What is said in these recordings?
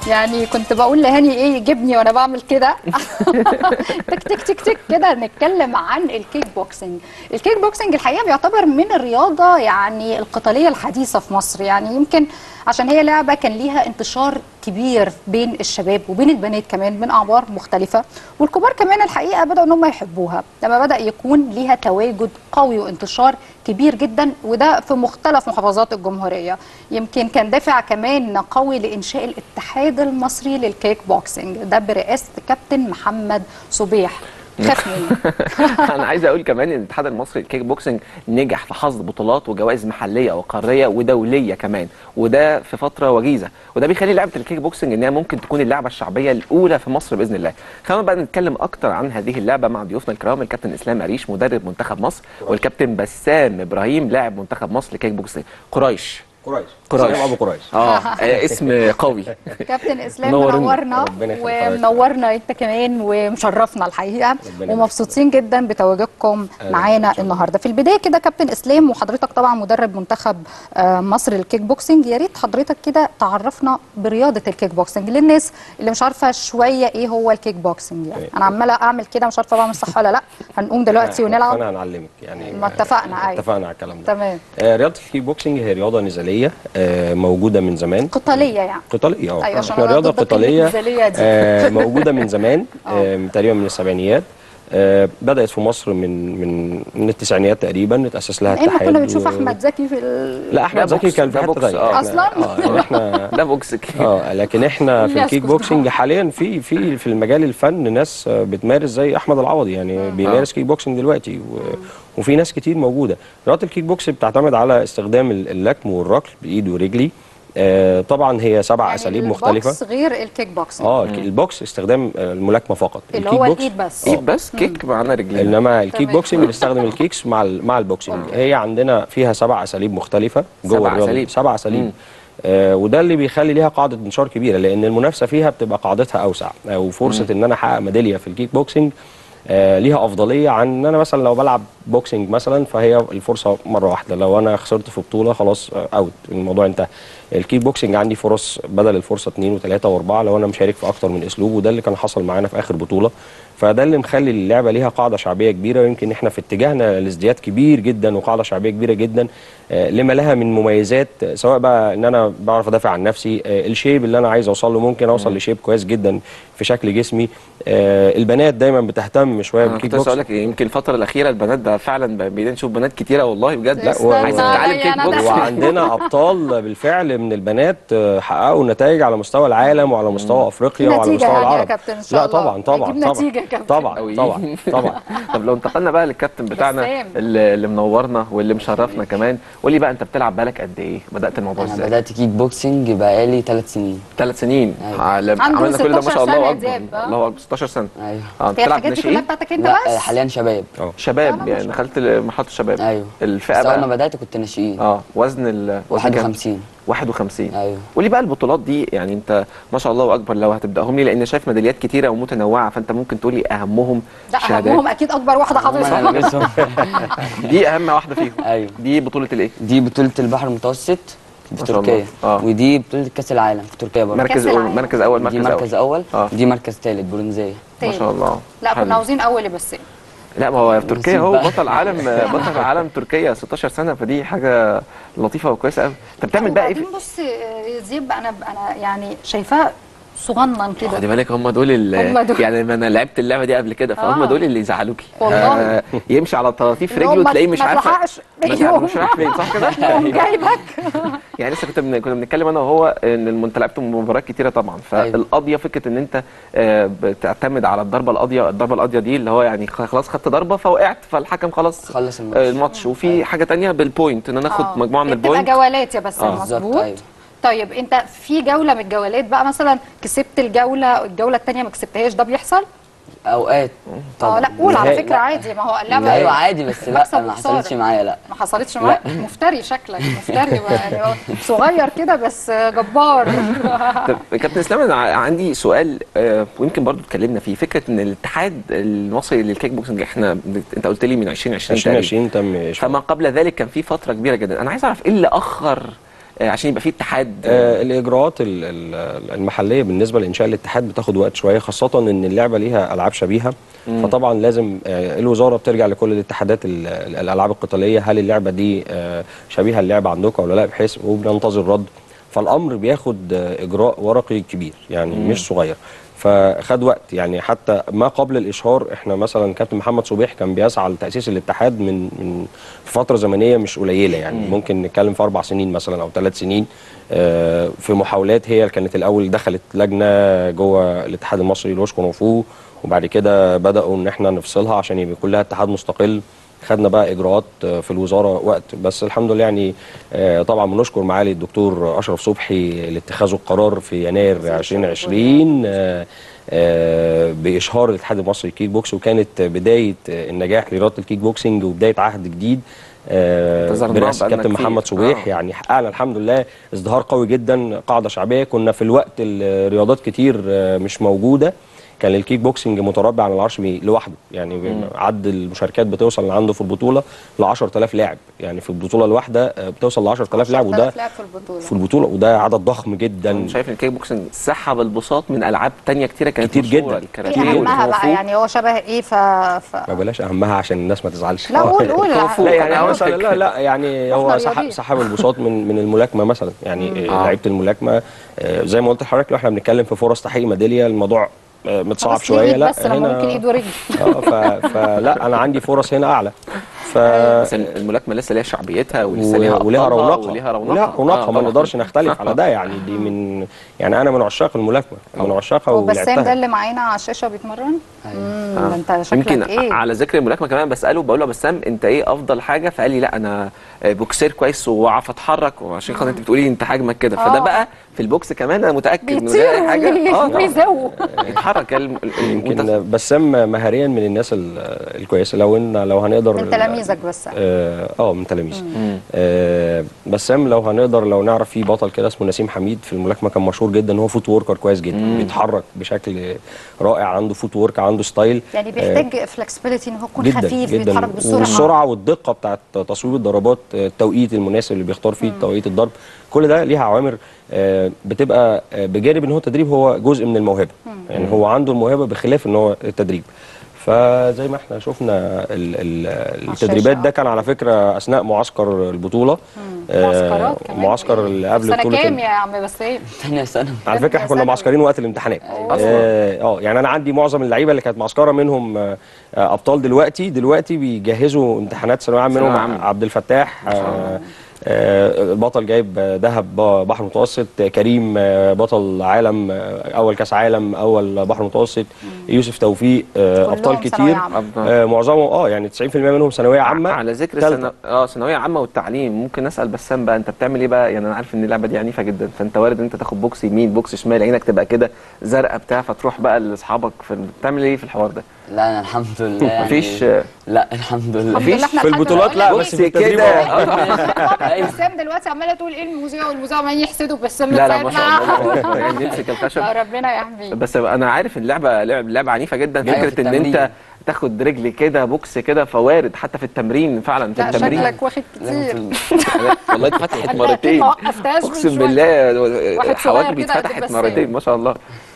يعني كنت بقول لهاني ايه يجيبني وانا بعمل كده تك تك تك تك كده نتكلم عن الكيك بوكسنج الكيك بوكسنج الحقيقه بيعتبر من الرياضه يعني القتاليه الحديثه في مصر يعني يمكن عشان هي لعبه كان ليها انتشار كبير بين الشباب وبين البنات كمان من اعمار مختلفه والكبار كمان الحقيقه بداوا ان هم يحبوها لما بدا يكون ليها تواجد قوي وانتشار كبير جدا وده في مختلف محافظات الجمهوريه يمكن كان دافع كمان قوي لانشاء الاتحاد المصري للكيك بوكسنج ده برئاسه كابتن محمد صبيح خاف مني انا عايز اقول كمان ان الاتحاد المصري للكيك بوكسنج نجح في حصد بطولات وجوائز محليه وقاريه ودوليه كمان وده في فتره وجيزه وده بيخلي لعبه الكيك بوكسنج انها ممكن تكون اللعبه الشعبيه الاولى في مصر باذن الله خلينا بقى نتكلم اكتر عن هذه اللعبه مع ضيوفنا الكرام الكابتن اسلام عريش مدرب منتخب مصر والكابتن بسام ابراهيم لاعب منتخب مصر للكيك بوكسنج قريش قريش قريش. سلام ابو قريش اه آه، اسم قوي كابتن اسلام منورنا. منورنا ربنا يخليك حضرتك. ومنورنا انت كمان ومشرفنا الحقيقه ربنا ومبسوطين جدا بتواجدكم أهلا معانا وسهلا. النهارده في البدايه كده كابتن اسلام وحضرتك طبعا مدرب منتخب آه، مصر للكيك بوكسنج يا ريت حضرتك كده تعرفنا برياضه الكيك بوكسنج للناس اللي مش عارفه شويه ايه هو الكيك بوكسنج يعني إيه. انا عماله اعمل كده مش عارفه بعمل صح ولا لا هنقوم دلوقتي ونلعب انا هنعلمك يعني ما اتفقنا، أيوة. اتفقنا على الكلام ده تمام آه رياضه الكيك بوكسنج هي رياضه نزاليه آه موجوده من زمان قتاليه يعني قتاليه اه أيوة، عشان احنا أنا رياضه ضد كلمة قتاليه نزالية دي. آه موجوده من زمان آه. آه تقريبا من السبعينيات آه بدات في مصر من من من التسعينيات تقريبا اتاسس لها اما اتحاد كنا بنشوف و- احمد زكي في ال... لا احمد ده زكي بوكس، كان في ده حته بوكس، ثانيه آه. أصلاً؟ اه يعني احنا ده بوكس كده اه لكن احنا في الناس الكيك كنت بوكسنج بتعرف. حاليا في في في المجال الفن ناس آه، بتمارس زي احمد العوضي يعني بيمارس كيك بوكسنج دلوقتي و وفي ناس كتير موجوده رياضه الكيك بوكس بتعتمد على استخدام ال- اللكم والركل بايد ورجلي آه طبعا هي سبع يعني اساليب البوكس مختلفه غير الكيك بوكسنج اه الك- البوكس استخدام آه، الملاكمه فقط اللي الكيك هو بوكس الايد بس ايد بس كيك معانا رجلين انما الكيك تمام. بوكسنج بنستخدم الكيكس مع ال- مع البوكسنج هي عندنا فيها سبع اساليب مختلفه سبع جوه الرياضة. أساليب. سبع اساليب مم. آه وده اللي بيخلي ليها قاعده انتشار كبيره لان المنافسه فيها بتبقى قاعدتها اوسع او فرصه ان انا احقق ميداليه في الكيك بوكسنج آه ليها افضليه عن ان انا مثلا لو بلعب بوكسنج مثلا فهي الفرصه مره واحده لو انا خسرت في بطوله خلاص آه، اوت الموضوع انتهى الكيك بوكسنج عندي فرص بدل الفرصه اثنين وثلاثه واربعه لو انا مشارك في اكتر من اسلوب وده اللي كان حصل معانا في اخر بطوله فده اللي مخلي اللعبه ليها قاعده شعبيه كبيره ويمكن احنا في اتجاهنا لازدياد كبير جدا وقاعده شعبيه كبيره جدا آه، لما لها من مميزات آه، سواء بقى ان انا بعرف ادافع عن نفسي آه، الشيب اللي انا عايز اوصل له ممكن اوصل لشيب كويس جدا في شكل جسمي آه، البنات دايما بتهتم شويه انا بالكيك كنت لسه بوكس اقول لك يمكن الفتره الاخيره البنات ده فعلا بقى بقينا نشوف بنات كتيره والله بجد لا، استنى عايزه تتعلم عليا كيك أنا بوكس ده. وعندنا ابطال بالفعل من البنات آه، حققوا نتائج على مستوى العالم وعلى مستوى افريقيا وعلى نتيجة مستوى يعني يا العرب كابتن إن شاء لا الله. طبعا طبعا هيجيب طبعا نتيجة يا كابتن. طبعا أوي. طبعا طبعا طب لو انتقلنا بقى للكابتن بتاعنا بسام. اللي, اللي منورنا واللي مشرفنا كمان قول لي بقى انت بتلعب بالك قد ايه بدات الموضوع انا ازاي بدات كيك بوكسنج بقالي ثلاث سنين ثلاث سنين أيوة. عل- عنده عملنا كل ده ما 16 شاء الله سنة اكبر دياب، آه. الله اكبر 16 سنه ايوه اه هي بتلعب الحاجات دي كلها ناشئين بتاعتك انت لا بس حاليا شباب شباب لا، يعني دخلت مرحله الشباب ايوه الفئه بس اول ما بقى بدات كنت ناشئين اه وزن ال وزن كام؟ 51 51 ايوه قولي بقى البطولات دي يعني انت ما شاء الله اكبر لو هتبداهم لي لان شايف ميداليات كتيره ومتنوعه فانت ممكن تقولي اهمهم لا اهمهم اكيد اكبر واحده هم حضرتك أنا لسه- دي اهم واحده فيهم ايوه دي بطوله الايه دي بطوله البحر المتوسط في ما شاء الله. تركيا آه. ودي بطوله كاس العالم في تركيا برضه مركز كأس أول العالم. مركز اول مركز دي مركز اول اول آه. دي مركز ثالث برونزيه ما شاء الله لا حلو. كنا عاوزين اول بس لا ما هو في تركيا نسيب هو بقى. بطل عالم بطل عالم تركيا 16 سنه فدي حاجه لطيفه وكويسه قوي انت بتعمل بقى ايه في- وبعدين بص آه، زيب انا انا يعني شايفاه صغنن خدي كده بالك هم دول اللي هم دول. يعني ما انا لعبت اللعبه دي قبل كده فهم آه. دول اللي يزعلوكي والله. يمشي على طراطيف اللي هو رجله ما- تلاقيه مش ما عارفه تلحقش ما يوم. تعرف- مش رايح فين صح كده؟ يوم جايبك يعني لسه كنت بن... كنا بنتكلم انا وهو ان الم- انت لعبت مباريات كتيره طبعا فالقضيه فكره ان انت آه، بتعتمد على الضربه القاضيه الضربه القاضيه دي اللي هو يعني خ- خلاص خدت ضربه فوقعت فالحكم خلاص خلص آه، الماتش الماتش وفي حاجه تانية بالبوينت ان انا اخد آه. مجموعه من بتبقى البوينت جولات يا بس آه. بالظبط، مظبوط أيوة. طيب انت في جوله من الجولات بقى مثلا كسبت الجوله الجوله الثانيه ما كسبتهاش ده بيحصل اوقات اه لا قول على نهائي. فكره عادي ما هو اللعبه ايوه عادي بس لا مكسب ما وخسارة. حصلتش معايا لا ما حصلتش معاك مفتري شكلك مفتري يعني هو صغير كده بس جبار طب كابتن اسلام انا ع- عندي سؤال آه، ويمكن برضو اتكلمنا فيه فكره ان الاتحاد المصري للكيك بوكسنج احنا بت- انت قلت لي من 2020 تقريبا 2020 تم إشراف. فما قبل ذلك كان في فتره كبيره جدا انا عايز اعرف ايه اللي اخر آه، عشان يبقى في اتحاد آه، الاجراءات ال- ال- المحليه بالنسبه لانشاء الاتحاد بتاخد وقت شويه خاصه ان اللعبه ليها العاب شبيهه فطبعا لازم آه، الوزاره بترجع لكل الاتحادات ال- ال- الالعاب القتاليه هل اللعبه دي آه، شبيهه اللعبه عندكم ولا لا بحيث وبننتظر رد فالامر بياخد آه، اجراء ورقي كبير يعني مش صغير فخد وقت يعني حتى ما قبل الاشهار احنا مثلا كابتن محمد صبيح كان بيسعى لتاسيس الاتحاد من من في فتره زمنيه مش قليله يعني ممكن نتكلم في اربع سنين مثلا او ثلاث سنين آه، في محاولات هي كانت الاول دخلت لجنه جوه الاتحاد المصري لوش كونغ فو وبعد كده بداوا ان احنا نفصلها عشان يبقى كلها اتحاد مستقل خدنا بقى اجراءات آه، في الوزاره وقت بس الحمد لله يعني آه، طبعا بنشكر معالي الدكتور اشرف صبحي لاتخاذه القرار في يناير 2020 آه، آه، باشهار الاتحاد المصري للكيك بوكس وكانت بدايه آه، النجاح لرياضه الكيك بوكسنج وبدايه عهد جديد آه، انتظرناه برئاسه بقالنا كابتن كتير. محمد صبيح آه. يعني حققنا الحمد لله ازدهار قوي جدا قاعده شعبيه كنا في الوقت الرياضات كتير آه، مش موجوده كان الكيك بوكسنج متربع على العرش بي- لوحده يعني عد المشاركات بتوصل اللي عنده في البطوله ل 10000 لاعب يعني في البطوله الواحده آه، بتوصل ل 10000 لاعب وده 10,000 لاعب في البطوله في البطوله وده عدد ضخم جدا انا شايف ان الكيك بوكسنج سحب البساط من العاب تانية كتيره كانت كتير مشهورة، جدا. ايه الكاراتيه اهمها والكونغ بقى فو. يعني هو شبه ايه ف, ف... ما بلاش اهمها عشان الناس ما تزعلش لا قول قول كونغ لا يعني أنا هو قلت مثلا لا لا يعني هو إحنا سحب رياضيين. سحب البساط من من الملاكمه مثلا يعني آه. لعيبه الملاكمه آه، زي ما قلت لحضرتك لو احنا بنتكلم في فرص تحقيق ميداليه الموضوع آه، متصعب بس شويه إيد لا بس لما ممكن ايد ورجل اه ف- فلا انا عندي فرص هنا اعلى ف بس الملاكمه لسه ليها شعبيتها ولسه و- ليها وليها أبطالها رونقها وليها رونقها وليها رونقها آه، ما طبعاً. نقدرش نختلف على ده يعني دي من يعني انا من عشاق الملاكمه من عشاقها هو بسام ده ولعبتها اللي معانا على الشاشه بيتمرن امم ده انت شكلك يمكن ايه على ذكر الملاكمه كمان بساله بقول له يا بسام انت ايه افضل حاجه فقال لي لا انا بوكسير كويس واعرف اتحرك وعشان خاطر انت بتقولي انت حجمك كده فده آه. بقى في البوكس كمان انا متاكد انه ده بيطير حاجه اه طبعاً. ويزو يتحرك ال- ال- وأنت- يمكن بسام مهاريا من الناس ال- الكويسه لو ان لو هنقدر من تلاميذك بس اه آه، من تلاميذي آه بسام لو هنقدر لو نعرف في بطل كده اسمه نسيم حميد في الملاكمه كان مشهور جدا ان هو فوت وركر كويس جدا بيتحرك بشكل رائع عنده فوت ورك عنده ستايل يعني بيحتاج فلكسبيليتي ان هو يكون جدا خفيف جدا بيتحرك بسرعه والسرعه والدقه بتاعت تصويب الضربات آه، التوقيت المناسب اللي بيختار فيه توقيت الضرب كل ده ليها عوامر آه، بتبقى آه، بجانب ان هو التدريب هو جزء من الموهبه يعني هو عنده الموهبه بخلاف ان هو التدريب فزي ما احنا شفنا ال ال التدريبات الشاشة. ده كان على فكره اثناء معسكر البطوله آه، معسكرات كمان معسكر اللي قبل سنه بطوله كام ال- يا عم بسام تانية سنة على فكره احنا كنا ثانوي. معسكرين وقت الامتحانات اه آه، يعني انا عندي معظم اللعيبه اللي كانت معسكره منهم آه، آه، ابطال دلوقتي دلوقتي بيجهزوا امتحانات ثانويه عامه ثانوية منهم عامة. عبد الفتاح آه، آه، البطل جايب آه، ذهب ب- بحر متوسط آه، كريم آه، بطل عالم آه، اول كاس عالم اول بحر متوسط يوسف توفيق آه، كلهم ابطال ثانوية كتير عامة. آه، معظمهم اه يعني 90% منهم ثانويه عامه على ذكر تالتة. سنة... اه ثانويه عامه والتعليم ممكن اسال بسام بقى انت بتعمل ايه بقى يعني انا عارف ان اللعبه دي عنيفه جدا فانت وارد ان انت تاخد بوكس يمين بوكس شمال عينك تبقى كده زرقاء بتاع فتروح بقى لاصحابك في بتعمل ايه في الحوار ده لا أنا الحمد لله يعني مفيش لا الحمد لله الحمد لله احنا في لحد البطولات لا دلوقتي بس في كده. التدريب آه. ماما أيوة. بسام دلوقتي عماله تقول ايه المذيع والمذيع عمالين يحسدوا بسام لا لا ما شاء بتاعتنا. الله الله أكبر. يعني نمسك الخشب آه، ربنا يحميه بس انا عارف ان اللعبه لعبه لعبه عنيفه جدا أيوة، في فكره ان التمرين. انت تاخد رجل كده بوكس كده فوارد حتى في التمرين فعلا في لا التمرين شكلك واخد لازم كتير في- والله اتفتحت أنت أكيد مرتين ما وقفتهاش من اقسم شوية. بالله واحد صغير حواجبي كده قد اتفتحت بس مرتين ما شاء الله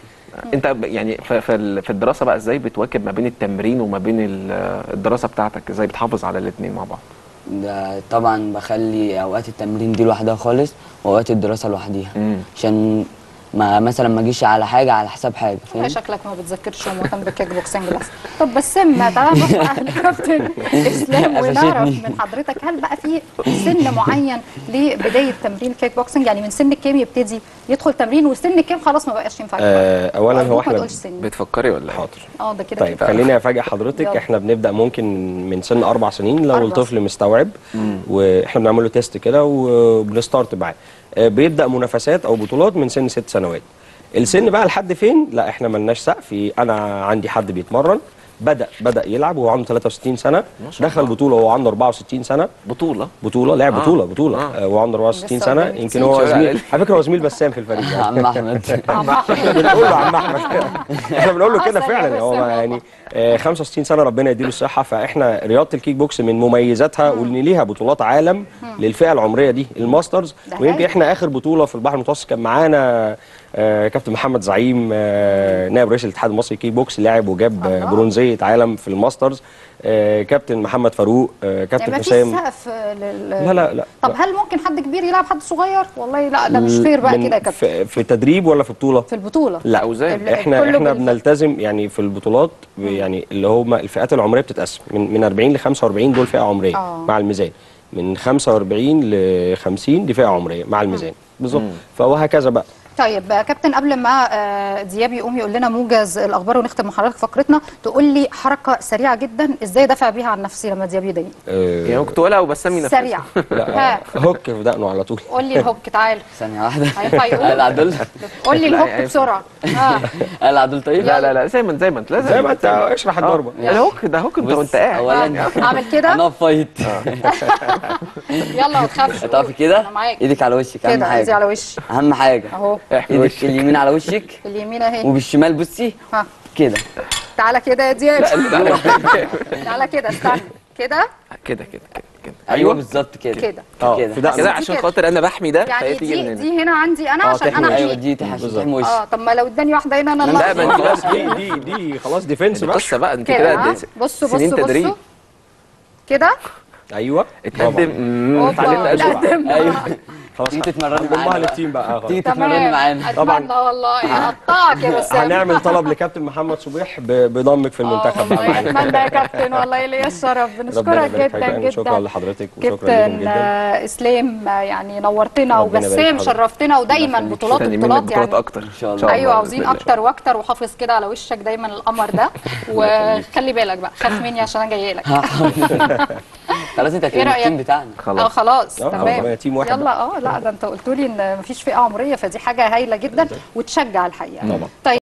انت ب- يعني ف- في ال- في الدراسه بقى ازاي بتواكب ما بين التمرين وما بين ال- الدراسه بتاعتك ازاي بتحافظ على الاثنين مع بعض ده طبعا بخلي اوقات التمرين دي لوحدها خالص واوقات الدراسه لوحديها مم. عشان ما مثلا ما اجيش على حاجه على حساب حاجه والله فاهم شكلك ما بتذاكرش ومهتم بالكيك بوكسنج بس طب بسام تعالى نروح بقى لكابتن اسلام ونعرف قفشتني. من حضرتك هل بقى في سن معين لبدايه تمرين كيك بوكسنج يعني من سن كام يبتدي يدخل تمرين وسن كام خلاص ما بقاش ينفع يدخل؟ آه، اولا هو أرجوك ما احنا تقولش سن بتفكري ولا ايه؟ حاضر اه ده كده طيب كده خليني افاجئ حضرتك يلا. احنا بنبدا ممكن من سن اربع سنين لو أربع الطفل مستوعب واحنا بنعمل له تيست كده وبنستارت معاه آه، بيبدا منافسات او بطولات من سن ست سنوات السن بقى لحد فين لا احنا ملناش سقف انا عندي حد بيتمرن بدا بدا يلعب وهو عنده 63 سنه ما شاء دخل الله. بطوله وهو عنده 64 سنه بطوله بطوله لعب آه. بطوله بطوله آه. آه. وهو عنده 64 لسه سنه قدامي يمكن كتير. هو شوية زميل أقل. على فكره هو زميل بسام في الفريق يا عم احمد عم أحمد. بنقول له عم احمد احنا بنقول له كده أصلاً فعلا يا هو بسام يعني آه، 65 سنه ربنا يديله الصحه فاحنا رياضه الكيك بوكس من مميزاتها وان ليها بطولات عالم للفئه العمريه دي الماسترز ده ويمكن هايل. احنا اخر بطوله في البحر المتوسط كان معانا آه، كابتن محمد زعيم آه، نائب رئيس الاتحاد المصري كيك بوكس لعب وجاب آه، الله. برونزيه عالم في الماسترز آه، كابتن محمد فاروق آه، كابتن يعني ما فيش حسام سقف لل لا لا لا طب لا. هل ممكن حد كبير يلعب حد صغير والله لا ده مش فير بقى من- كده يا كابتن في, في تدريب ولا في بطوله في البطوله لا أوزان. ال- احنا كله احنا بالف- بنلتزم يعني في البطولات ب- يعني اللي هم الفئات العمريه بتتقسم من من 40 ل 45 دول فئه عمريه آه. مع الميزان من 45 ل 50 دي فئه عمريه مع الميزان بالظبط فوهكذا بقى طيب آه، كابتن قبل ما آه، دياب يقوم يقول لنا موجز الاخبار ونختم مع حضرتك فقرتنا تقول لي حركه سريعه جدا ازاي دافع بيها عن نفسي لما دياب يضايقني آه، يعني كنت ولا وبسام ينفذ سريع لا ها هوك في دقنه على طول قول لي الهوك تعال ثانيه واحده هينفع يقول؟ العب دول قول لي لا، الهوك يعني- بسرعه ها العب دول طيب لا لا لا زي ما انت زي ما انت لازم زي ما انت اشرح الضربه آه. الهوك ده هوك انت بص، وانت قاعد اولا اعمل كده انا فايت يلا ما تخافش هتقفي كده انا معاك ايدك على وشك اهم كده ايدي على حاجه وشي اهم حاجه اهو ايدك اليمين على وشك اليمين اهي وبالشمال بصي ها كده تعالى كده يا دياب تعالى كده استنى كده كده كده كده كده ايوه بالظبط كده كده اه كده. في دقنه كده دي عشان كده. خاطر انا بحمي ده يعني فهي تيجي من دي هنا دي هنا عندي انا اه عشان انا تحمي ايوه احمي دي تحمي بالظبط. تحمي وشك اه طب ما لو اداني واحده هنا انا اللي لا، ما انت أخسر. خلاص دي دي دي خلاص ديفنس بقى القصه بقى انت كده كده ها؟ دي بصوا سنين بصوا تدريب بصوا كده ايوه اتقدم برافو. مم، اوبا اتعلمنا أسرع. اتقدم ايوه خلاص تيجي تتمرني هنضمها معانا بقى. للتيم بقى آه، خلاص. تيجي تتمرني تمام معانا طبعاً. اتمنى والله هقطعك يا بسام هنعمل طلب لكابتن محمد صبيح ب- بضمك في آه المنتخب بقى والله معانا اتمنى يا كابتن والله ليا الشرف ربنا بنشكرك يبارك جدا فيك. شكرا جدا لحضرتك وشكرا لكم كابتن جدا آه، اسلام آه، يعني نورتنا ربنا يبارك وبسام حضرتك. شرفتنا ودايما يخليك. بطولات مستنيين وبطولات منك بطولات يعني اكتر ان شاء الله. ايوه عاوزين بإذن الله. اكتر واكتر وحافظ كده على وشك دايما القمر ده وخلي بالك بقى خاف مني عشان انا جايه لك خلاص انت ايه هتبقى رايك التيم بتاعنا اه خلاص خلاص آه، تمام آه، تيم واحد يلا اه لا ده انت قلت لي ان مفيش فئه عمريه فدي حاجه هايله جدا وتشجع الحقيقه طبعا. طيب